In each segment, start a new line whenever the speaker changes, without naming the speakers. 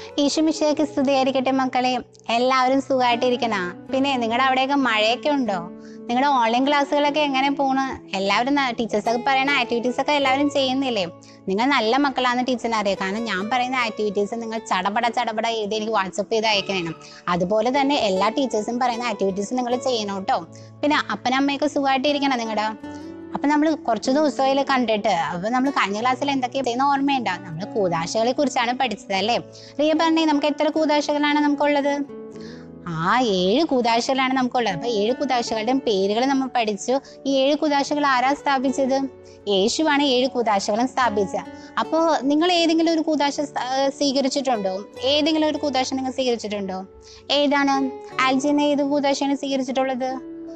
ഈശുമിശയ്ക്ക് സ്തുതിയായിരിക്കട്ടെ മക്കളെ എല്ലാവരും സുഖമായിട്ടിരിക്കണ പിന്നെ നിങ്ങളുടെ അവിടെയൊക്കെ മഴയൊക്കെ ഉണ്ടോ നിങ്ങളുടെ ഓൺലൈൻ ക്ലാസ്സുകളൊക്കെ എങ്ങനെ പോണ് എല്ലാവരും ടീച്ചേഴ്സൊക്കെ പറയുന്ന ആക്ടിവിറ്റീസ് ഒക്കെ എല്ലാവരും ചെയ്യുന്നില്ലേ നിങ്ങൾ നല്ല മക്കളാണെന്ന് ടീച്ചറിന് അറിയാം കാരണം ഞാൻ പറയുന്ന ആക്ടിവിറ്റീസ് നിങ്ങൾ ചടപട ചടപട എഴുതി എനിക്ക് വാട്സപ്പ് ചെയ്ത് അയക്കണം അതുപോലെ തന്നെ എല്ലാ ടീച്ചേഴ്സും പറയുന്ന ആക്ടിവിറ്റീസ് നിങ്ങൾ ചെയ്യണം കേട്ടോ പിന്നെ അപ്പനമ്മയൊക്കെ സുഖമായിട്ടിരിക്കണം നിങ്ങളുടെ അപ്പൊ നമ്മൾ കുറച്ച് ദിവസമായില്ലേ കണ്ടിട്ട് അപ്പൊ നമ്മൾ കഴിഞ്ഞ ക്ലാസ്സിൽ എന്തൊക്കെയാ ചെയ്യുന്ന ഓർമ്മയുണ്ടോ നമ്മൾ കൂതാശകളെ കുറിച്ചാണ് പഠിച്ചത് അല്ലേ റിയ പറഞ്ഞേ നമുക്ക് എത്ര കൂതാശകളാണ് നമുക്കുള്ളത് ആ ഏഴ് കൂതാശകളാണ് നമുക്കുള്ളത് അപ്പൊ ഏഴ് കൂതാശകളുടെയും പേരുകൾ നമ്മൾ പഠിച്ചു ഈ ഏഴ് കൂതാശകൾ ആരാ സ്ഥാപിച്ചത് യേശുവാണ് ഏഴ് കൂതാശകളും സ്ഥാപിച്ചത് അപ്പോൾ നിങ്ങൾ ഏതെങ്കിലും ഒരു കൂതാശ സ്ഥ- ആ, സ്വീകരിച്ചിട്ടുണ്ടോ ഏതെങ്കിലും ഒരു കൂതാശ നിങ്ങൾ സ്വീകരിച്ചിട്ടുണ്ടോ ഏതാണ് ആൽജിന് ഏത് കൂതാശയാണ് സ്വീകരിച്ചിട്ടുള്ളത്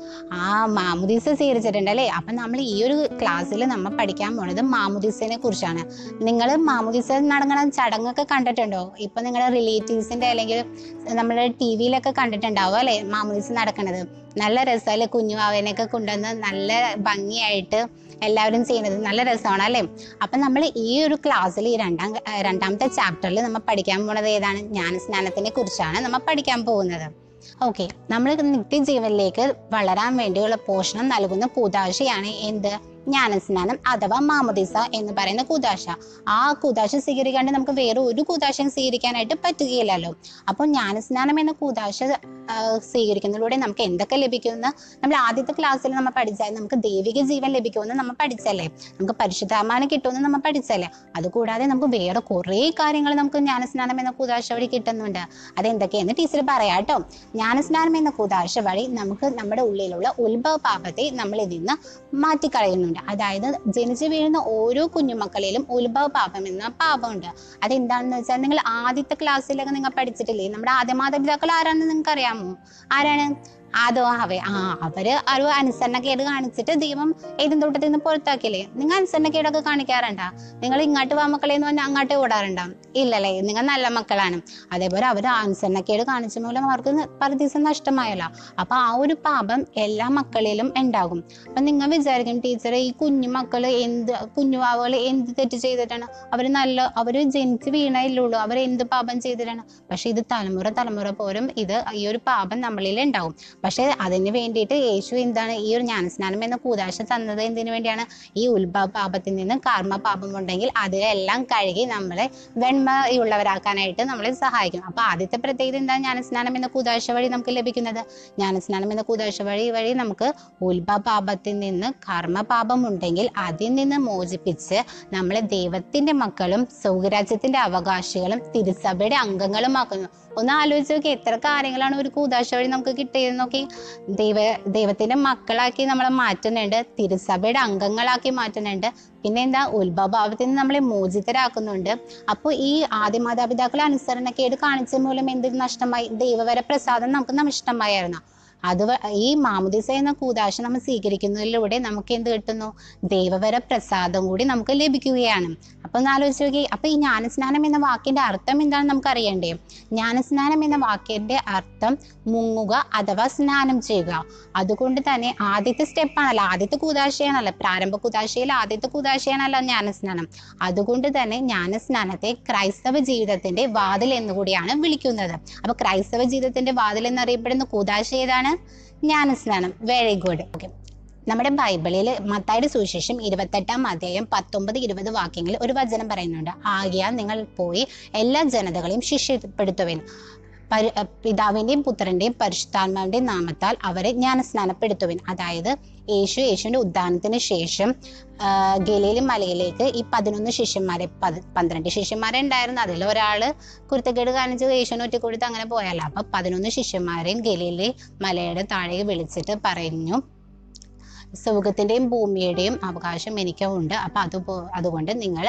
ആ മാമുദീസ സ്വീകരിച്ചിട്ടുണ്ട് അല്ലേ അപ്പൊ നമ്മൾ ഈ ഒരു ക്ലാസ്സിൽ നമ്മൾ പഠിക്കാൻ പോണത് മാമുദീസനെ കുറിച്ചാണ് നിങ്ങൾ മാമുദീസ നടക്കുന്ന ചടങ്ങൊക്കെ കണ്ടിട്ടുണ്ടോ ഇപ്പൊ നിങ്ങളുടെ റിലേറ്റീവ്സിന്റെ അല്ലെങ്കിൽ നമ്മുടെ ടി വിയിലൊക്കെ കണ്ടിട്ടുണ്ടാവും അല്ലേ മാമുദീസ നടക്കുന്നത് നല്ല രസമല്ലേ കുഞ്ഞുവാവനെയൊക്കെ കൊണ്ടുവന്ന് നല്ല ഭംഗിയായിട്ട് എല്ലാവരും ചെയ്യുന്നത് നല്ല രസമാണ് അല്ലേ അപ്പൊ നമ്മൾ ഈ ഒരു ക്ലാസ്സിൽ ഈ രണ്ടാം ആ, രണ്ടാമത്തെ ചാപ്റ്ററിൽ നമ്മൾ പഠിക്കാൻ പോണത് ഏതാണ് ജ്ഞാനസ്നാനത്തിനെ കുറിച്ചാണ് നമ്മൾ പഠിക്കാൻ പോകുന്നത് ഓക്കെ നമ്മൾ നിത്യജീവനിലേക്ക് വളരാൻ വേണ്ടിയുള്ള പോഷണം നൽകുന്ന കൂതാശയാണ് എന്ത് ജ്ഞാനസ്നാനം അഥവാ മാമോദിസ എന്ന് പറയുന്ന കൂതാശ ആ കൂതാശ സ്വീകരിക്കാണ്ട് നമുക്ക് വേറെ ഒരു കൂതാശയും സ്വീകരിക്കാനായിട്ട് പറ്റുകയില്ലല്ലോ അപ്പോൾ ജ്ഞാനസ്നാനം എന്ന കൂതാശ ആ, സ്വീകരിക്കുന്നതിലൂടെ നമുക്ക് എന്തൊക്കെ ലഭിക്കുമെന്ന് നമ്മൾ ആദ്യത്തെ ക്ലാസ്സിൽ നമ്മൾ പഠിച്ചാൽ നമുക്ക് ദൈവിക ജീവൻ ലഭിക്കുമെന്ന് നമ്മൾ പഠിച്ചല്ലേ നമുക്ക് പരിശുദ്ധാമാനം കിട്ടുമെന്ന് നമ്മൾ പഠിച്ചല്ലേ അതുകൂടാതെ നമുക്ക് വേറെ കുറേ കാര്യങ്ങൾ നമുക്ക് ജ്ഞാനസ്നാനം എന്ന കൂതാശ വഴി കിട്ടുന്നുണ്ട് അതെന്തൊക്കെയെന്ന് ടീച്ചർ പറയാം കേട്ടോ ജ്ഞാനസ്നാനം എന്ന കൂതാശ വഴി നമുക്ക് നമ്മുടെ ഉള്ളിലുള്ള ഉത്ഭവ പാപത്തെ നമ്മളിൽ നിന്ന് മാറ്റിക്കളയുന്നുണ്ട് അതായത് ജനിച്ചു വീഴുന്ന ഓരോ കുഞ്ഞുമക്കളിലും ഉത്ഭവ പാപം എന്ന പാപമുണ്ട് അതെന്താണെന്ന് വെച്ചാൽ നിങ്ങൾ ആദ്യത്തെ ക്ലാസ്സിലൊക്കെ നിങ്ങൾ പഠിച്ചിട്ടില്ലേ നമ്മുടെ ആദ്യ മാതാപിതാക്കൾ ആരാണെന്ന് നിങ്ങൾക്ക് അറിയാമോ ആരാണ് ആദോ ഹവേ ആ അവര് ഒരു അനുസരണക്കേട് കാണിച്ചിട്ട് ദൈവം ഏതും തോട്ടത്തിൽ നിന്ന് പുറത്താക്കിയില്ലേ നിങ്ങൾ അനുസരണക്കേടൊക്കെ കാണിക്കാറുണ്ടാ നിങ്ങൾ ഇങ്ങോട്ട് വാ മക്കളെ എന്ന് പറഞ്ഞാൽ അങ്ങോട്ട് ഓടാറുണ്ടാ ഇല്ലല്ലേ നിങ്ങൾ നല്ല മക്കളാണ് അതേപോലെ അവർ അനുസരണക്കേട് കാണിച്ച മൂലം അവർക്ക് പല ദിവസം നഷ്ടമായല്ലോ അപ്പൊ ആ ഒരു പാപം എല്ലാ മക്കളിലും ഉണ്ടാകും അപ്പൊ നിങ്ങൾ വിചാരിക്കും ടീച്ചറെ ഈ കുഞ്ഞു മക്കള് എന്ത് കുഞ്ഞുവാവുകൾ എന്ത് തെറ്റ് ചെയ്തിട്ടാണ് അവർ നല്ല അവർ ജനിച്ച് വീണയില്ലുള്ളൂ അവർ എന്ത് പാപം ചെയ്തിട്ടാണ് പക്ഷെ ഇത് തലമുറ തലമുറ പോലും ഇത് ഈ ഒരു പാപം നമ്മളിൽ ഉണ്ടാവും പക്ഷെ അതിന് വേണ്ടിയിട്ട് യേശു എന്താണ് ഈ ഒരു ജ്ഞാനസ്നാനം എന്ന കൂതാശ തന്നത് എന്തിനു വേണ്ടിയാണ് ഈ ഉത്ഭവ പാപത്തിൽ നിന്ന് കർമ്മ പാപം ഉണ്ടെങ്കിൽ അതിലെല്ലാം കഴുകി നമ്മളെ വെണ്മയുള്ളവരാക്കാനായിട്ട് നമ്മളെ സഹായിക്കും അപ്പൊ ആദ്യത്തെ പ്രത്യേകത എന്താണ് ജ്ഞാനസ്നാനം എന്ന കൂതാശ വഴി നമുക്ക് ലഭിക്കുന്നത് ജ്ഞാനസ്നാനം എന്ന കൂതാശ വഴി വഴി നമുക്ക് ഉത്ഭവ പാപത്തിൽ നിന്ന് കർമ്മ പാപം ഉണ്ടെങ്കിൽ അതിൽ നിന്ന് മോചിപ്പിച്ച് നമ്മളെ ദൈവത്തിന്റെ മക്കളും സൗകരാജ്യത്തിന്റെ അവകാശികളും തിരുസഭയുടെ അംഗങ്ങളുമാക്കുന്നു ഒന്ന് ആലോചിച്ച് നോക്കി എത്ര കാര്യങ്ങളാണ് ഒരു കൂതാശ വഴി നമുക്ക് കിട്ടിയത് നോക്കി ദൈവ ദൈവത്തിന്റെ മക്കളാക്കി നമ്മളെ മാറ്റുന്നുണ്ട് തിരുസഭയുടെ അംഗങ്ങളാക്കി മാറ്റുന്നുണ്ട് പിന്നെ എന്താ ഉത്ഭവഭാവത്തിൽ നിന്ന് നമ്മളെ മോചിതരാക്കുന്നുണ്ട് അപ്പോൾ ഈ ആദ്യ മാതാപിതാക്കളെ അനുസരണക്കേട് കാണിച്ച മൂലം എന്ത് നഷ്ടമായി ദൈവവര പ്രസാദം നമുക്ക് നഷ്ടമായിരുന്നു അത് വ- ഈ മാമുദിസ എന്ന കൂതാശ നമ്മൾ സ്വീകരിക്കുന്നതിലൂടെ നമുക്ക് എന്ത് കിട്ടുന്നു ദൈവവര പ്രസാദം കൂടി നമുക്ക് ലഭിക്കുകയാണ് അപ്പൊ ഒന്ന് ആലോചിച്ച് നോക്കി അപ്പൊ ഈ ജ്ഞാനസ്നാനം എന്ന വാക്കിന്റെ അർത്ഥം എന്താണ് നമുക്ക് അറിയണ്ടേ ജ്ഞാനസ്നാനം എന്ന വാക്കിന്റെ അർത്ഥം മുങ്ങുക അഥവാ സ്നാനം ചെയ്യുക അതുകൊണ്ട് തന്നെ ആദ്യത്തെ സ്റ്റെപ്പാണല്ലോ ആദ്യത്തെ കൂതാശയാണല്ലോ പ്രാരംഭ കൂതാശയിൽ ആദ്യത്തെ കൂതാശയാണല്ലോ ജ്ഞാനസ്നാനം അതുകൊണ്ട് തന്നെ ജ്ഞാനസ്നാനത്തെ ക്രൈസ്തവ ജീവിതത്തിന്റെ വാതിൽ എന്നുകൂടിയാണ് വിളിക്കുന്നത് അപ്പൊ ക്രൈസ്തവ ജീവിതത്തിന്റെ വാതിൽ എന്നറിയപ്പെടുന്ന കൂതാശ ഏതാണ് ജ്ഞാനസ്നാനം വെരി ഗുഡ് ഓക്കെ നമ്മുടെ ബൈബിളിൽ മത്തായുടെ സുവിശേഷം ഇരുപത്തെട്ടാം അധ്യായം പത്തൊമ്പത് ഇരുപത് വാക്യങ്ങളിൽ ഒരു വചനം പറയുന്നുണ്ട് ആകിയാൽ നിങ്ങൾ പോയി എല്ലാ ജനതകളെയും ശിഷ്യപ്പെടുത്തുവിൻ പരി- അഹ് പിതാവിന്റെയും പുത്രന്റെയും പരിശുദ്ധാത്മാവിന്റെയും നാമത്താൽ അവരെ ജ്ഞാനസ്നാനപ്പെടുത്തുവിൻ അതായത് യേശു യേശുവിന്റെ ഉദ്ധാനത്തിന് ശേഷം ആ, ഗലീലും മലയിലേക്ക് ഈ പതിനൊന്ന് ശിഷ്യന്മാരെ പത് പന്ത്രണ്ട് ശിഷ്യന്മാരെ ഉണ്ടായിരുന്നു അതിൽ ഒരാള് കുരുത്തക്കേട് കാണിച്ച് യേശുവിനെ ഒറ്റ കൊടുത്ത് അങ്ങനെ പോയല്ലോ അപ്പൊ പതിനൊന്ന് ശിഷ്യന്മാരെയും ഗലീലെ മലയുടെ താഴെ വിളിച്ചിട്ട് പറഞ്ഞു സ്വർഗത്തിന്റെയും ഭൂമിയുടെയും അവകാശം എനിക്കുണ്ട് അപ്പൊ അതുപോ അതുകൊണ്ട് നിങ്ങൾ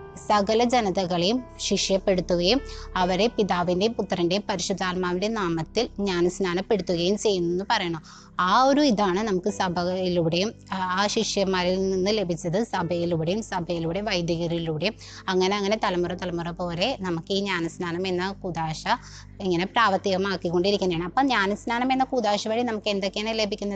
സകല ജനതകളെയും ശിഷ്യപ്പെടുത്തുകയും അവരെ പിതാവിന്റെയും പുത്രന്റെയും പരിശുദ്ധാത്മാവിന്റെയും നാമത്തിൽ ജ്ഞാനസ്നാനപ്പെടുത്തുകയും ചെയ്യുന്നു എന്ന് പറയണം ആ ഒരു ഇതാണ് നമുക്ക് സഭയിലൂടെയും ആ ആ ശിഷ്യന്മാരിൽ നിന്ന് ലഭിച്ചത് സഭയിലൂടെയും സഭയിലൂടെ വൈദികരിലൂടെയും അങ്ങനെ അങ്ങനെ തലമുറ തലമുറ പോലെ നമുക്ക് ഈ ജ്ഞാനസ്നാനം എന്ന കുതാശ ഇങ്ങനെ പ്രാവർത്തികമാക്കിക്കൊണ്ടിരിക്കുന്നതാണ് അപ്പം ജ്ഞാനസ്നാനം എന്ന കുതാശ വഴി നമുക്ക് എന്തൊക്കെയാണ് ലഭിക്കുന്നത്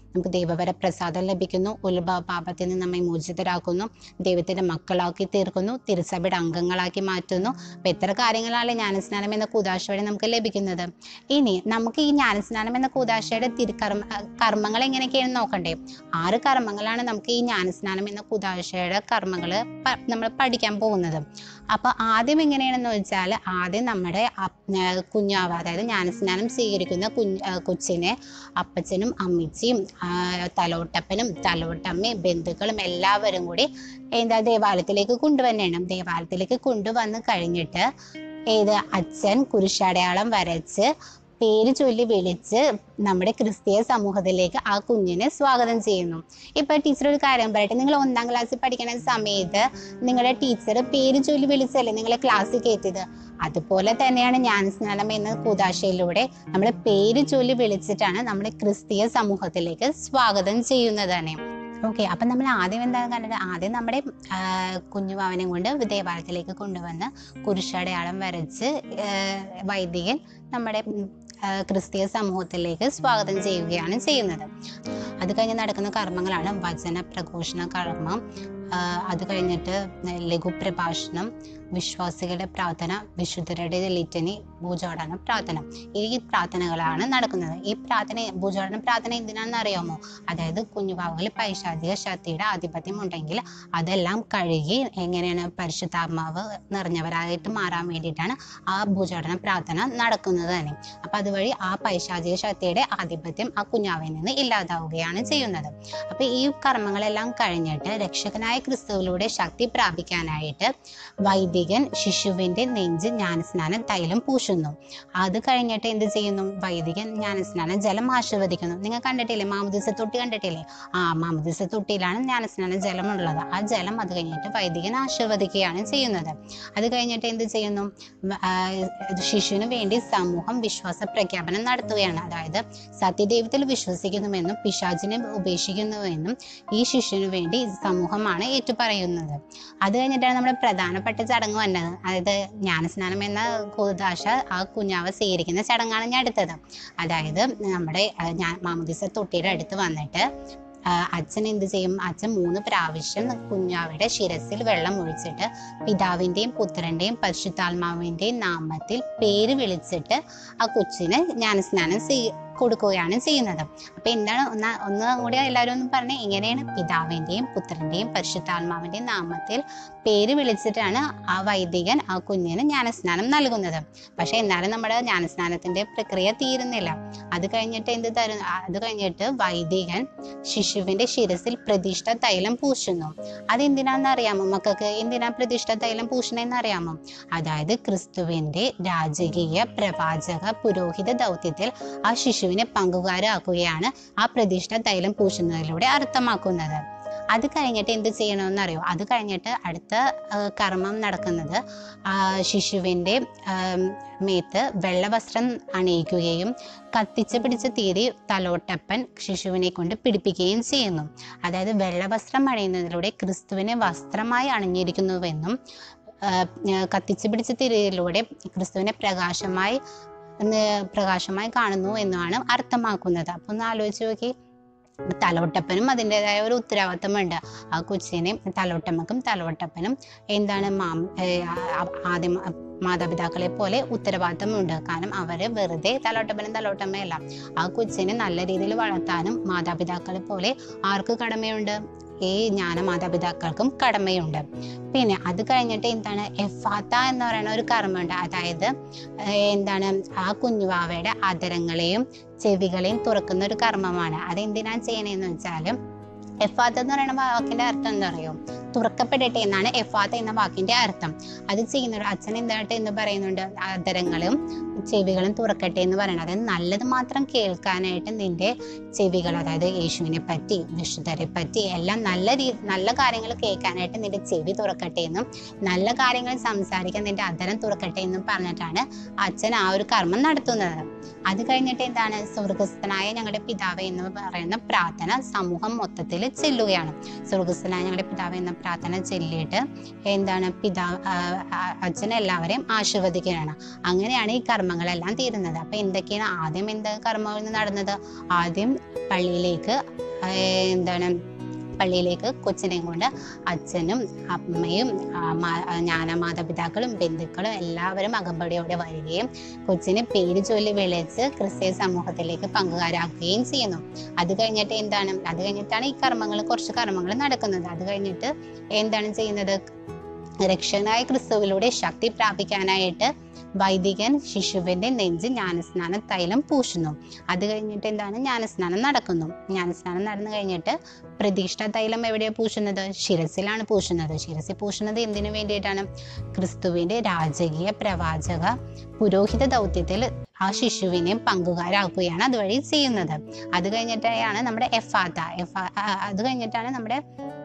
നമുക്ക് ദൈവവര പ്രസാദം ലഭിക്കുന്നു ഉത്ഭവ പാപത്തിൽ നിന്ന് നമ്മെ മോചിതരാക്കുന്നു ദൈവത്തിന്റെ മക്കളാക്കി തീർക്കുന്നു തിരുസഭയുടെ അംഗങ്ങളാക്കി മാറ്റുന്നു അപ്പൊ എത്ര കാര്യങ്ങളാണ് ജ്ഞാനസ്നാനം എന്ന കൂതാശ വഴി നമുക്ക് ലഭിക്കുന്നത് ഇനി നമുക്ക് ഈ ജ്ഞാനസ്നാനം എന്ന കൂതാശയുടെ തിരുക്കർമ്മ കർമ്മങ്ങൾ എങ്ങനെയൊക്കെയാണെന്ന് നോക്കണ്ടേ ആറ് കർമ്മങ്ങളാണ് നമുക്ക് ഈ ജ്ഞാനസ്നാനം എന്ന കൂതാശയുടെ കർമ്മങ്ങൾ നമ്മൾ പഠിക്കാൻ പോകുന്നത് അപ്പൊ ആദ്യം എങ്ങനെയാണെന്ന് വെച്ചാൽ ആദ്യം നമ്മുടെ അപ്- ആ, കുഞ്ഞാവ അതായത് ജ്ഞാനസ്നാനം സ്വീകരിക്കുന്ന കുഞ്ഞ് ആ, കൊച്ചിനെ അപ്പച്ചനും അമ്മച്ചിയും ആ, തലോട്ടപ്പനും തലോട്ടമ്മയും ബന്ധുക്കളും എല്ലാവരും കൂടി എന്താ ദേവാലയത്തിലേക്ക് കൊണ്ടുവരണം ദേവാലയത്തിലേക്ക് കൊണ്ടുവന്ന് കഴിഞ്ഞിട്ട് ഏത് അച്ഛൻ കുരിശടയാളം വരച്ച് പേര് ചൊല്ലി വിളിച്ച് നമ്മുടെ ക്രിസ്തീയ സമൂഹത്തിലേക്ക് ആ കുഞ്ഞിനെ സ്വാഗതം ചെയ്യുന്നു ഇപ്പൊ ടീച്ചർ ഒരു കാര്യം പറയട്ടെ നിങ്ങൾ ഒന്നാം ക്ലാസ്സിൽ പഠിക്കുന്ന സമയത്ത് നിങ്ങളുടെ ടീച്ചർ പേര് ചൊല്ലി വിളിച്ചല്ലേ നിങ്ങളെ ക്ലാസ്സിൽ കയറ്റിയത് അതുപോലെ തന്നെയാണ് ജ്ഞാനസ്നാനം എന്ന കൂതാശയിലൂടെ നമ്മൾ പേര് ചൊല്ലി വിളിച്ചിട്ടാണ് നമ്മുടെ ക്രിസ്തീയ സമൂഹത്തിലേക്ക് സ്വാഗതം ചെയ്യുന്നത് തന്നെ ഓക്കെ അപ്പം നമ്മൾ ആദ്യം എന്താണ് കണ്ടത് ആദ്യം നമ്മുടെ ആ, കുഞ്ഞുവാവനെ കൊണ്ട് ദേവാലയത്തിലേക്ക് കൊണ്ടുവന്ന് കുരിശടയാളം വരച്ച് ആ, വൈദികൻ നമ്മുടെ ഉം, ആ, ക്രിസ്തീയ സമൂഹത്തിലേക്ക് സ്വാഗതം ചെയ്യുകയാണ് ചെയ്യുന്നത് അത് കഴിഞ്ഞ് നടക്കുന്ന കർമ്മങ്ങളാണ് വചന പ്രഘോഷണ കർമ്മം ആ, അത് കഴിഞ്ഞിട്ട് ലഘുപ്രഭാഷണം വിശ്വാസികളുടെ പ്രാർത്ഥന വിശുദ്ധരുടെ ലിറ്റനി ഭൂജോടന പ്രാർത്ഥന ഈ പ്രാർത്ഥനകളാണ് നടക്കുന്നത് ഈ പ്രാർത്ഥന ഭൂജോടന പ്രാർത്ഥന എന്തിനാണെന്ന് അറിയാമോ അതായത് കുഞ്ഞുവാവുകളിൽ പൈശാചിക ശക്തിയുടെ ആധിപത്യം ഉണ്ടെങ്കിൽ അതെല്ലാം കഴുകി എങ്ങനെയാണ് പരിശുദ്ധാത്മാവ് നിറഞ്ഞവരായിട്ട് മാറാൻ വേണ്ടിയിട്ടാണ് ആ ഭൂചോടന പ്രാർത്ഥന നടക്കുന്നത് തന്നെ അപ്പൊ അതുവഴി ആ പൈശാചിക ശക്തിയുടെ ആധിപത്യം ആ കുഞ്ഞാവിൽ നിന്ന് ഇല്ലാതാവുകയാണ് ചെയ്യുന്നത് അപ്പൊ ഈ കർമ്മങ്ങളെല്ലാം കഴിഞ്ഞിട്ട് രക്ഷകനായ ക്രിസ്തുവിലൂടെ ശക്തി പ്രാപിക്കാനായിട്ട് വൈദികൻ ശിശുവിന്റെ നെഞ്ച് ജ്ഞാനസ്നാനം തൈലം പൂശുന്നു അത് കഴിഞ്ഞിട്ട് എന്ത് ചെയ്യുന്നു വൈദികൻ ജ്ഞാനസ്നാനം ജലം ആശീർവദിക്കുന്നു നിങ്ങൾ കണ്ടിട്ടില്ലേ മാമുദിസ തൊട്ടി കണ്ടിട്ടില്ലേ ആ മാമുദിസ തൊട്ടിയിലാണ് ജ്ഞാനസ്നാന ജലം ഉള്ളത് ആ ജലം അത് കഴിഞ്ഞിട്ട് വൈദികൻ ആശീർവദിക്കുകയാണ് ചെയ്യുന്നത് അത് കഴിഞ്ഞിട്ട് എന്ത് ചെയ്യുന്നു വ- ആ, ശിശുവിന് വേണ്ടി സമൂഹം വിശ്വാസ പ്രഖ്യാപനം നടത്തുകയാണ് അതായത് സത്യദൈവത്തിൽ വിശ്വസിക്കുന്നുവെന്നും പിശാചിനെ ഉപേക്ഷിക്കുന്നുവെന്നും ഈ ശിശുവിന് വേണ്ടി സമൂഹമാണ് ഏറ്റുപറയുന്നത് അത് കഴിഞ്ഞിട്ടാണ് നമ്മുടെ പ്രധാനപ്പെട്ട ചടങ്ങ് വന്നത് അതായത് ജ്ഞാനസ്നാനം എന്ന കൂതാശ ആ കുഞ്ഞാവ് സ്വീകരിക്കുന്ന ചടങ്ങാണ് ഞാൻ എടുത്തത് അതായത് നമ്മുടെ ആ, ഞാൻ മാമുദിസ തൊട്ടിയുടെ അടുത്ത് വന്നിട്ട് ആ, അച്ഛൻ എന്ത് ചെയ്യും അച്ഛൻ മൂന്ന് പ്രാവശ്യം കുഞ്ഞാവിടെ ശിരസിൽ വെള്ളം ഒഴിച്ചിട്ട് പിതാവിൻ്റെയും പുത്രൻ്റെയും പരിശുദ്ധാത്മാവിൻ്റെയും നാമത്തിൽ പേര് വിളിച്ചിട്ട് ആ കൊച്ചിന് ജ്ഞാനസ്നാനം ചെയ് കൊടുക്കുകയാണ് ചെയ്യുന്നത് അപ്പൊ എന്താണ് ഒന്ന് ഒന്ന് കൂടി എല്ലാവരും ഒന്ന് പറഞ്ഞേ ഇങ്ങനെയാണ് പിതാവിൻ്റെയും പുത്രൻ്റെയും പരിശുദ്ധാത്മാവിൻ്റെയും നാമത്തിൽ പേര് വിളിച്ചിട്ടാണ് ആ വൈദികൻ ആ കുഞ്ഞിന് ജ്ഞാനസ്നാനം നൽകുന്നത് പക്ഷെ എന്നാലും നമ്മുടെ ജ്ഞാനസ്നാനത്തിന്റെ പ്രക്രിയ തീരുന്നില്ല അത് കഴിഞ്ഞിട്ട് എന്ത് തരും അത് കഴിഞ്ഞിട്ട് വൈദികൻ ശിശുവിന്റെ ശിരസിൽ പ്രതിഷ്ഠ തൈലം പൂശുന്നു അതെന്തിനാന്ന് അറിയാമോ മക്കൾക്ക് എന്തിനാ പ്രതിഷ്ഠ തൈലം പൂശണെന്ന് അറിയാമോ അതായത് ക്രിസ്തുവിന്റെ രാജകീയ പ്രവാചക പുരോഹിത ദൗത്യത്തിൽ ആ ശിശുവിനെ പങ്കുകാരാക്കുകയാണ് ആ പ്രതിഷ്ഠ തൈലം പൂശുന്നതിലൂടെ അർത്ഥമാക്കുന്നത് അത് കഴിഞ്ഞിട്ട് എന്ത് ചെയ്യണമെന്ന് അറിയോ അത് കഴിഞ്ഞിട്ട് അടുത്ത ആ, കർമ്മം നടക്കുന്നത് ആ ശിശുവിൻ്റെ ആം, മേത്ത് വെള്ളവസ്ത്രം അണിയിക്കുകയും കത്തിച്ച് പിടിച്ച തീരി തലോട്ടപ്പൻ ശിശുവിനെ കൊണ്ട് പിടിപ്പിക്കുകയും ചെയ്യുന്നു അതായത് വെള്ളവസ്ത്രം അണിയുന്നതിലൂടെ ക്രിസ്തുവിനെ വസ്ത്രമായി അണിഞ്ഞിരിക്കുന്നുവെന്നും ആ, ആ, കത്തിച്ച് പിടിച്ച തിരിയിലൂടെ ക്രിസ്തുവിനെ പ്രകാശമായി ന്ന് പ്രകാശമായി കാണുന്നു എന്നാണ് അർത്ഥമാക്കുന്നത് അപ്പൊ ഒന്ന് ആലോചിച്ച് നോക്കി തലോട്ടപ്പനും അതിൻ്റെതായ ഒരു ഉത്തരവാദിത്തമുണ്ട് ആ കൊച്ചിനെ തലോട്ടമ്മക്കും തലോട്ടപ്പനും എന്താണ് മാം ഏർ ആ- ആദ്യം മാതാപിതാക്കളെ പോലെ ഉത്തരവാദിത്തമുണ്ട് കാരണം അവര് വെറുതെ തലോട്ടപ്പനും തലോട്ടമ്മയല്ല ആ കൊച്ചിനെ നല്ല രീതിയിൽ വളർത്താനും മാതാപിതാക്കളെ പോലെ ആർക്ക് കടമയുണ്ട് ഈ ജ്ഞാന മാതാപിതാക്കൾക്കും കടമയുണ്ട് പിന്നെ അത് കഴിഞ്ഞിട്ട് എന്താണ് എഫാത്ത എന്ന് പറയുന്ന ഒരു കർമ്മമുണ്ട് അതായത് ഏർ എന്താണ് ആ കുഞ്ഞുവാവയുടെ അതരങ്ങളെയും ചെവികളെയും തുറക്കുന്ന ഒരു കർമ്മമാണ് അതെന്തിനാണ് ചെയ്യണേന്ന് വെച്ചാൽ എഫാത്ത എന്ന് പറയുന്ന വാക്കിന്റെ അർത്ഥം എന്താ അറിയോ തുറക്കപ്പെടട്ടെ എന്നാണ് എഫാത്ത എന്ന വാക്കിന്റെ അർത്ഥം അത് ചെയ്യുന്നുണ്ട് അച്ഛൻ എന്തായിട്ട് എന്ന് പറയുന്നുണ്ട് അതരങ്ങളും ചെവികളും തുറക്കട്ടെ എന്ന് പറയുന്നത് അതായത് നല്ലത് മാത്രം കേൾക്കാനായിട്ട് നിന്റെ ചെവികൾ അതായത് യേശുവിനെ പറ്റി വിശുദ്ധരെ പറ്റി എല്ലാം നല്ല രീ നല്ല കാര്യങ്ങൾ കേൾക്കാനായിട്ട് നിന്റെ ചെവി തുറക്കട്ടെ എന്നും നല്ല കാര്യങ്ങൾ സംസാരിക്കാൻ നിന്റെ അതരം തുറക്കട്ടെ എന്നും പറഞ്ഞിട്ടാണ് അച്ഛൻ ആ ഒരു കർമ്മം നടത്തുന്നത് അത് കഴിഞ്ഞിട്ട് എന്താണ് സ്വർഗസ്ഥനായ ഞങ്ങളുടെ പിതാവ് എന്ന് പറയുന്ന പ്രാർത്ഥന സമൂഹം മൊത്തത്തിൽ ചെല്ലുകയാണ് സ്വർഗസ്ഥനായ ഞങ്ങളുടെ പിതാവ് എന്ന പ്രാർത്ഥന ചൊല്ലിയിട്ട് എന്താണ് പിതാവ് അച്ഛൻ എല്ലാവരെയും ആശീർവദിക്കുകയാണ് അങ്ങനെയാണ് ഈ കർമ്മം കർമ്മങ്ങളെല്ലാം തീരുന്നത് അപ്പൊ എന്തൊക്കെയാണ് ആദ്യം എന്ത് കർമ്മങ്ങൾ നടന്നത് ആദ്യം പള്ളിയിലേക്ക് ആ, എന്താണ് പള്ളിയിലേക്ക് കൊച്ചിനെയും കൊണ്ട് അച്ഛനും അമ്മയും ആ, മാ- ആ, ജ്ഞാന മാതാപിതാക്കളും ബന്ധുക്കളും എല്ലാവരും അകമ്പടിയോടെ വരികയും കൊച്ചിനെ പേര് ചൊല്ലി വിളിച്ച് ക്രിസ്ത്യ സമൂഹത്തിലേക്ക് പങ്കുകാരാക്കുകയും ചെയ്യുന്നു അത് കഴിഞ്ഞിട്ട് എന്താണ് അത് കഴിഞ്ഞിട്ടാണ് ഈ കർമ്മങ്ങൾ കുറച്ച് കർമ്മങ്ങൾ നടക്കുന്നത് അത് കഴിഞ്ഞിട്ട് എന്താണ് ചെയ്യുന്നത് രക്ഷകനായ ക്രിസ്തുവിലൂടെ ശക്തി പ്രാപിക്കാനായിട്ട് വൈദികൻ ശിശുവിന്റെ നെഞ്ച് ജ്ഞാനസ്നാന തൈലം പൂശുന്നു അത് കഴിഞ്ഞിട്ട് എന്താണ് ജ്ഞാനസ്നാനം നടക്കുന്നു ജ്ഞാനസ്നാനം നടന്നു കഴിഞ്ഞിട്ട് പ്രതീക്ഷ തൈലം എവിടെയാണ് പൂശുന്നത് ശിരസിലാണ് പൂശുന്നത് ശിരസിൽ പൂശുന്നത് എന്തിനു വേണ്ടിയിട്ടാണ് ക്രിസ്തുവിന്റെ രാജകീയ പ്രവാചക പുരോഹിത ദൗത്യത്തിൽ ആ ശിശുവിനെ പങ്കുകാരാക്കുകയാണ് അതുവഴി ചെയ്യുന്നത് അത് കഴിഞ്ഞിട്ടാണ് നമ്മുടെ എഫാത്ത എഫാ ആ, അത് കഴിഞ്ഞിട്ടാണ് നമ്മുടെ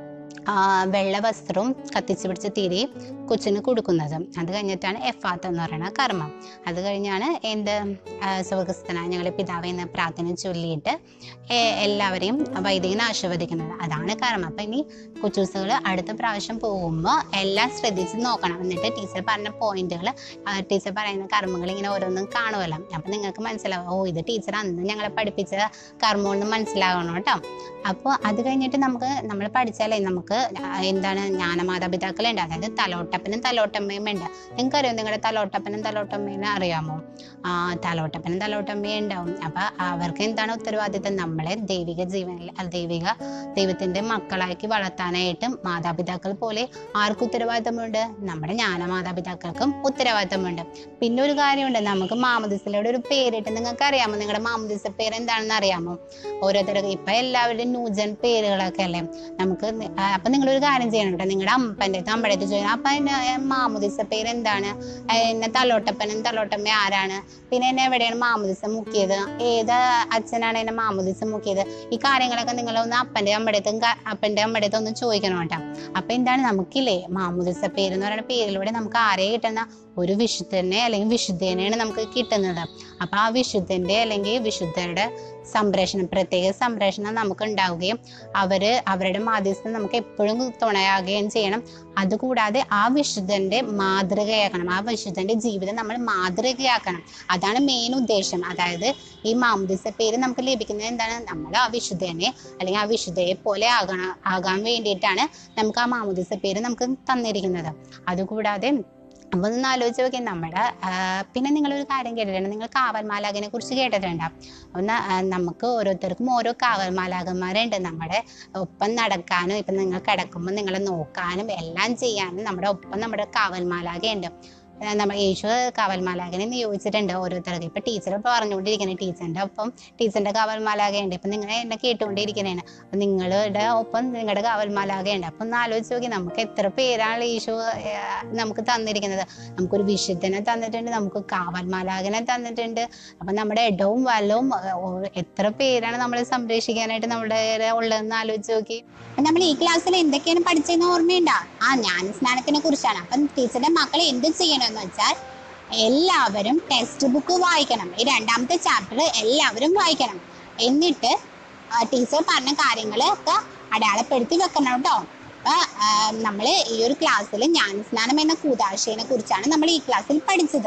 ആ, വെള്ള വസ്ത്രവും കത്തിച്ചു പിടിച്ച തിരി കൊച്ചിന് കൊടുക്കുന്നത് അത് കഴിഞ്ഞിട്ടാണ് എഫാത്ത എന്ന് പറയുന്ന കർമ്മം അത് കഴിഞ്ഞാണ് എന്ത് ആ, സ്വർഗസ്ഥനായ ഞങ്ങളെ പിതാവ് എന്ന പ്രാർത്ഥന ചൊല്ലിയിട്ട് എ- എല്ലാവരെയും വൈദികനെ ആശീർവദിക്കുന്നത് അതാണ് കർമ്മം അപ്പൊ ഇനി കൊച്ചൂസുകൾ അടുത്ത പ്രാവശ്യം പോകുമ്പോൾ എല്ലാം ശ്രദ്ധിച്ച് നോക്കണം എന്നിട്ട് ടീച്ചർ പറഞ്ഞ പോയിന്റുകൾ ടീച്ചർ പറയുന്ന കർമ്മങ്ങൾ ഇങ്ങനെ ഓരോന്നും കാണുമല്ലോ അപ്പൊ നിങ്ങൾക്ക് മനസ്സിലാവും ഓ ഇത് ടീച്ചർ അന്ന് ഞങ്ങളെ പഠിപ്പിച്ച കർമ്മം എന്ന് മനസ്സിലാവണം കേട്ടോ അപ്പോൾ അത് കഴിഞ്ഞിട്ട് നമുക്ക് നമ്മൾ പഠിച്ചാലേ നമുക്ക് ആ, എന്താണ് ജ്ഞാനമാതാപിതാക്കളുണ്ട് അതായത് തലോട്ടപ്പനും തലോട്ടമ്മയും ഉണ്ട് നിങ്ങൾക്കറിയാം നിങ്ങളുടെ തലോട്ടപ്പനും തലോട്ടമ്മേനെ അറിയാമോ ആ തലോട്ടപ്പനും തലോട്ടമ്മയും ഉണ്ടാവും അപ്പൊ അവർക്ക് എന്താണ് ഉത്തരവാദിത്തം നമ്മളെ ദൈവിക ജീവനിൽ അല്ല, ദൈവിക ദൈവത്തിന്റെ മക്കളാക്കി വളർത്താനായിട്ടും മാതാപിതാക്കൾ പോലെ ആർക്ക് ഉത്തരവാദിത്തമുണ്ട് നമ്മുടെ ജ്ഞാന മാതാപിതാക്കൾക്കും ഉത്തരവാദിത്തമുണ്ട് പിന്നെ ഒരു കാര്യമുണ്ട് നമുക്ക് മാമദിസയുടെ ഒരു പേരിട്ട് നിങ്ങൾക്ക് അറിയാമോ നിങ്ങളുടെ മാമദിസ പേര് എന്താണെന്ന് അറിയാമോ ഓരോരുത്തർക്ക് ഇപ്പൊ എല്ലാവരുടെയും ന്യൂജൻ പേരുകളൊക്കെ അല്ലേ നമുക്ക് നി- ആ, അപ്പൊ നിങ്ങളൊരു കാര്യം ചെയ്യണം കേട്ടോ നിങ്ങളുടെ അമ്പന്റെ അമ്പഴത്ത് ചോദിക്കണം അപ്പൊ എന്നെ മാമുദിസ പേര് എന്താണ് ആ, എന്നെ തലോട്ടപ്പനും തലോട്ടമ്മ ആരാണ് പിന്നെ എന്നെ എവിടെയാണ് മാമുദിസ മുക്കിയത് ഏത് അച്ഛനാണ് എന്നെ മാമുദിസ മുക്കിയത് ഈ കാര്യങ്ങളൊക്കെ നിങ്ങളൊന്ന് അപ്പന്റെ അമ്മടത്തും അപ്പന്റെ അമ്മടത്തും ഒന്ന് ചോദിക്കണം കേട്ടോ അപ്പൊ എന്താണ് നമുക്കില്ലേ മാമുദിസ പേര് എന്ന് പറയുന്ന പേരിലൂടെ നമുക്ക് ആരെ കിട്ടുന്ന ഒരു വിശുദ്ധനെ അല്ലെങ്കിൽ വിശുദ്ധനെയാണ് നമുക്ക് കിട്ടുന്നത് അപ്പൊ ആ വിശുദ്ധന്റെ അല്ലെങ്കിൽ വിശുദ്ധരുടെ സംരക്ഷണം പ്രത്യേക സംരക്ഷണം നമുക്ക് ഉണ്ടാവുകയും അവര് അവരുടെ മാധ്യസ്ഥം നമുക്ക് എപ്പോഴും തുണയാകുകയും ചെയ്യണം അതുകൂടാതെ ആ വിശുദ്ധന്റെ മാതൃകയാക്കണം ആ വിശുദ്ധന്റെ ജീവിതം നമ്മൾ മാതൃകയാക്കണം അതാണ് മെയിൻ ഉദ്ദേശം അതായത് ഈ മാമുദിസ പേര് നമുക്ക് ലഭിക്കുന്നത് എന്താണ് നമ്മൾ ആ വിശുദ്ധനെ അല്ലെങ്കിൽ ആ വിശുദ്ധയെ പോലെ ആകണം ആകാൻ വേണ്ടിയിട്ടാണ് നമുക്ക് ആ മാമുദിസ പേര് നമുക്ക് തന്നിരിക്കുന്നത് അതുകൂടാതെ അപ്പൊ ഒന്ന് ആലോചിച്ച് നോക്കി നമ്മുടെ ആ, പിന്നെ നിങ്ങളൊരു കാര്യം കേട്ടിട്ടുണ്ട് നിങ്ങൾ കാവൽമാലാഖിനെ കുറിച്ച് കേട്ടിട്ടുണ്ടോ ഒന്ന് ആ, നമുക്ക് ഓരോരുത്തർക്കും ഓരോ കാവൽമാലാഖന്മാരുണ്ട് നമ്മുടെ ഒപ്പം നടക്കാനും ഇപ്പം നിങ്ങൾ കിടക്കുമ്പോൾ നിങ്ങളെ നോക്കാനും എല്ലാം ചെയ്യാനും നമ്മുടെ ഒപ്പം നമ്മുടെ കാവൽമാലാഖയുണ്ട് ആ, നമ്മൾ യേശു കാവൽമാലാഖനെ നിയോഗിച്ചിട്ടുണ്ട് ഓരോരുത്തർക്ക് ഇപ്പൊ ടീച്ചർ പറഞ്ഞുകൊണ്ടിരിക്കുന്നത് ടീച്ചറിന്റെ ഒപ്പം ടീച്ചറിന്റെ കാവൽമാലാഖയുണ്ട് ഇപ്പൊ നിങ്ങൾ എന്നെ കേട്ടുകൊണ്ടിരിക്കുന്നതാണ് അപ്പൊ നിങ്ങളുടെ ഒപ്പം നിങ്ങളുടെ കാവൽമാലാഖയുണ്ട് അപ്പൊ ഒന്ന് ആലോചിച്ച് നോക്കി നമുക്ക് എത്ര പേരാണ് യേശു ആ, നമുക്ക് തന്നിരിക്കുന്നത് നമുക്കൊരു വിശുദ്ധനെ തന്നിട്ടുണ്ട് നമുക്ക് കാവൽമാലാഖനെ തന്നിട്ടുണ്ട് അപ്പൊ നമ്മുടെ ഇടവും വലവും ആ, ഓ- എത്ര പേരാണ് നമ്മളെ സംരക്ഷിക്കാനായിട്ട് നമ്മുടെ കയ്യില് ഉള്ളതെന്ന് ആലോചിച്ച് നോക്കി അപ്പൊ നമ്മൾ ഈ ക്ലാസ്സിൽ എന്തൊക്കെയാണ് പഠിച്ചതെന്ന് ഓർമ്മയുണ്ടോ ആ ജ്ഞാന സ്നാനത്തിനെ കുറിച്ചാണ് അപ്പം ടീച്ചറുടെ മക്കൾ എന്ത് ചെയ്യണമെന്ന് വെച്ചാൽ എല്ലാവരും ടെക്സ്റ്റ് ബുക്ക് വായിക്കണം ഈ രണ്ടാമത്തെ ചാപ്റ്റർ എല്ലാവരും വായിക്കണം എന്നിട്ട് ടീച്ചർ പറഞ്ഞ കാര്യങ്ങൾ ഒക്കെ അടയാളപ്പെടുത്തി വെക്കണം കേട്ടോ അപ്പൊ നമ്മൾ ഈ ഒരു ക്ലാസ്സിൽ ജ്ഞാനസ്നാനം എന്ന കൂതാശയെ കുറിച്ചാണ് നമ്മൾ ഈ ക്ലാസ്സിൽ പഠിച്ചത്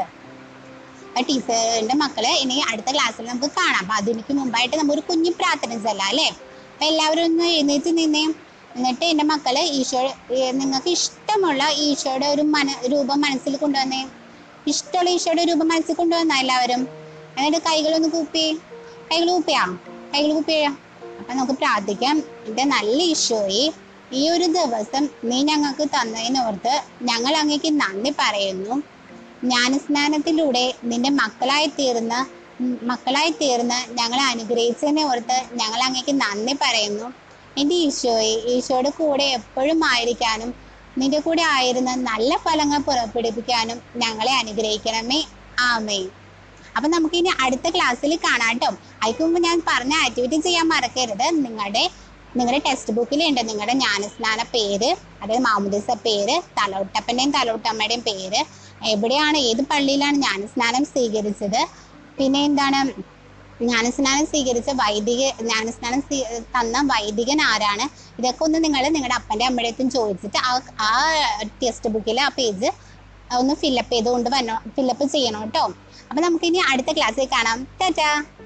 അപ്പൊ ടീച്ചറിന്റെ മക്കള് ഇനി അടുത്ത ക്ലാസ്സിൽ നമുക്ക് കാണാം അപ്പൊ അതിനു മുമ്പായിട്ട് നമ്മൾ ഒരു കുഞ്ഞു പ്രാർത്ഥന ചെല്ലാം അല്ലേ അപ്പൊ എല്ലാവരും ഒന്ന് എഴുന്നേറ്റ് നിന്നേ എന്നിട്ട് എന്റെ മക്കള് ഈശോ ഏർ നിങ്ങൾക്ക് ഇഷ്ടമുള്ള ഈശോയുടെ ഒരു മന രൂപം മനസ്സിൽ കൊണ്ടുവന്നേ ഇഷ്ടമുള്ള ഈശോയുടെ രൂപം മനസ്സിൽ കൊണ്ടുവന്ന എല്ലാവരും എന്നിട്ട് കൈകളൊന്ന് കൂപ്പി കൈകൾ കൂപ്പിയാ കൈകൾ കൂപ്പിയാ അപ്പൊ നമുക്ക് പ്രാർത്ഥിക്കാം എന്റെ നല്ല ഈശോയെ ഈ ഒരു ദിവസം നീ ഞങ്ങൾക്ക് തന്നതിനോർത്ത് ഞങ്ങൾ അങ്ങേക്ക് നന്ദി പറയുന്നു ജ്ഞാനസ്നാനത്തിലൂടെ നിന്റെ മക്കളായി തീർന്ന ഉം, മക്കളായി തീർന്ന് ഞങ്ങളെ അനുഗ്രഹിച്ചതിനെ ഓർത്ത് ഞങ്ങൾ അങ്ങേക്ക് നന്ദി പറയുന്നു എൻ്റെ ഈശോയെ ഈശോയുടെ കൂടെ എപ്പോഴും ആയിരിക്കാനും നിന്റെ കൂടെ ആയിരുന്ന നല്ല ഫലങ്ങൾ പുറപ്പെടുവിക്കാനും ഞങ്ങളെ അനുഗ്രഹിക്കണമേ ആമേ അപ്പൊ നമുക്ക് ഇനി അടുത്ത ക്ലാസ്സിൽ കാണാം കേട്ടോ അതിന് മുമ്പ് ഞാൻ പറഞ്ഞ ആക്ടിവിറ്റി ചെയ്യാൻ മറക്കരുത് നിങ്ങളുടെ നിങ്ങളുടെ ടെക്സ്റ്റ് ബുക്കിലുണ്ട് നിങ്ങളുടെ ജ്ഞാനസ്നാന പേര് അതായത് മാമുദിസ പേര് തലോട്ടപ്പന്റെയും തലോട്ടമ്മയുടെയും പേര് എവിടെയാണ് ഏത് പള്ളിയിലാണ് ജ്ഞാനസ്നാനം സ്വീകരിച്ചത് പിന്നെ എന്താണ് ജ്ഞാനസ്നാനം സ്വീകരിച്ച വൈദിക ജ്ഞാനസ്നാനം സ്വീ- തന്ന വൈദികൻ ആരാണ് ഇതൊക്കെ ഒന്ന് നിങ്ങൾ നിങ്ങളുടെ അപ്പൻ്റെ അമ്മയുടെ അടുത്തും ചോദിച്ചിട്ട് ആ ആ ടെക്സ്റ്റ് ബുക്കിൽ ആ പേജ് ഒന്ന് ഫില്ലപ്പ് ചെയ്തുകൊണ്ട് വരണം ഫില്ലപ്പ് ചെയ്യണം കേട്ടോ അപ്പൊ നമുക്ക് ഇനി അടുത്ത ക്ലാസ്സിൽ കാണാം ടാറ്റാ